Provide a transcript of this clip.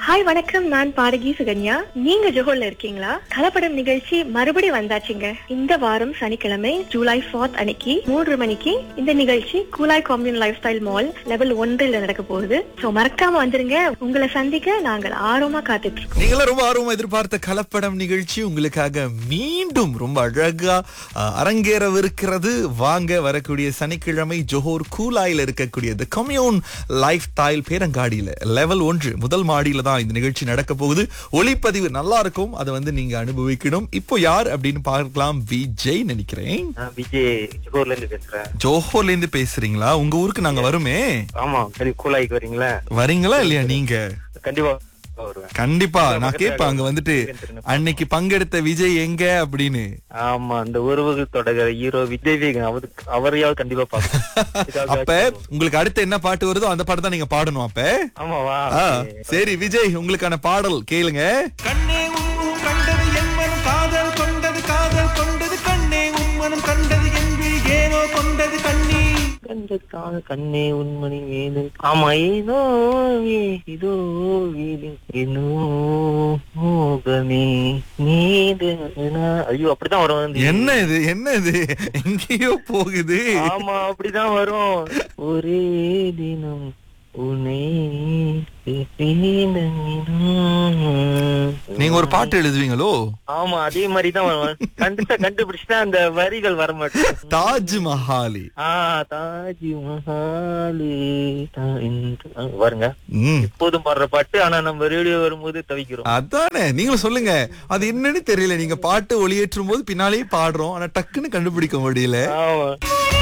Hi வணக்கம் நான் பாடகி சுகன்யா நீங்க ஜோஹர்ல இருக்கீங்களா கலப்படம் நிகழ்ச்சி மறுபடி வந்தாச்சுங்க இந்த வாரம் சனிக்கிழமை ஜூலை 4th அன்னைக்கு மூன்று மணிக்கு இந்த நிகழ்ச்சி Kulai commune life style mall level ஒன்றில் நடக்க போகுது சோ மறக்காம வந்துருங்க உங்களை சந்திக்க நாங்கள் ஆர்வமா காத்துட்டு இருக்கோம் நீங்களும் ரொம்ப ஆர்வமா எதிர்பார்த்த கலப்படம் நிகழ்ச்சி உங்களுக்காக மீண்டும் ரொம்ப அழகா அஹ், அரங்கேறவிருக்கிறது வாங்க வரக்கூடிய சனிக்கிழமை ஜோஹர் கூலாயில் இருக்கக்கூடிய தி கம்யூன் லைஃப் ஸ்டைல் பேரங்காடியில லெவல் ஒன்று முதல் மாடியில தான் இந்த நிகழ்ச்சி நடக்க போகுது ஒளிப்பதிவு நல்லா இருக்கும் அதை வந்து நீங்க அனுபவிக்கணும் இப்போ யார் அப்படின்னு பார்க்கலாம் விஜய் நினைக்கிறேன் நான் விஜய் ஜோர்ல இருந்து பேசுறேன் ஜோஹர்ல இருந்து பேசுறீங்களா உங்க ஊருக்கு நாங்க வருமே ஆமா சரி கூலாய்க்கு வரீங்களா வரீங்களா இல்லையா நீங்க கண்டிப்பா வருவேன் கண்டிப்பா நான் கேட்பேன் அங்க வந்துட்டு அன்னைக்கு பங்கெடுத்த விஜய் எங்க அப்படின்னு ஆமா அந்த உறவுகள் தொடர ஹீரோ விஜய் வேகன் அவரு அவரையாவது கண்டிப்பா பாப்பேன் அப்ப உங்களுக்கு அடுத்து என்ன பாட்டு வருதோ அந்த பாட்டு தான் நீங்க பாடணும் அப்ப ஆமாவா ஆ, சரி விஜய் உங்களுக்கான பாடல் கேளுங்க கண்ணே உன்முகம் கண்டது என் மனம் காதல் கொண்டது காதல் கொண்டது கண்ணே உன்மனம் கண்டது என்பி ஏனோ கொண்டது கண்ணீர் கண்டதுக்காக கண்ணே உண்மணி வேணு ஆமா ஏனோ இதோ வீடு ஏனோ மோகமே நீது ஐயோ அப்படிதான் வரும் வந்து. என்ன இது என்ன இது எங்கேயோ போகுது ஆமா அப்படிதான் வரும் ஒரே தினம் உன்னை நீங்க ஒரு பாட்டு எழுதுவீங்களோ ஆமா அதே மாதிரி தான் வரும் கண்டுட்டா கண்டுபிடிச்சிட்டா அந்த வரிகள் வர மாட்டேன் தாஜ் மஹாலி ஆ தாஜ் மஹாலி தா- இந்த- வருங்க ம் எப்போதும் பாடுற பாட்டு ஆனா நம்ம ரேடியோ வரும்போது தவிக்கிறோம் அதானே நீங்களும் சொல்லுங்க அது என்னன்னு தெரியல நீங்க பாட்டு ஒளியேற்றும் போது பின்னாலேயே பாடுறோம் ஆனா டக்குன்னு கண்டுபிடிக்க முடியல ஆமா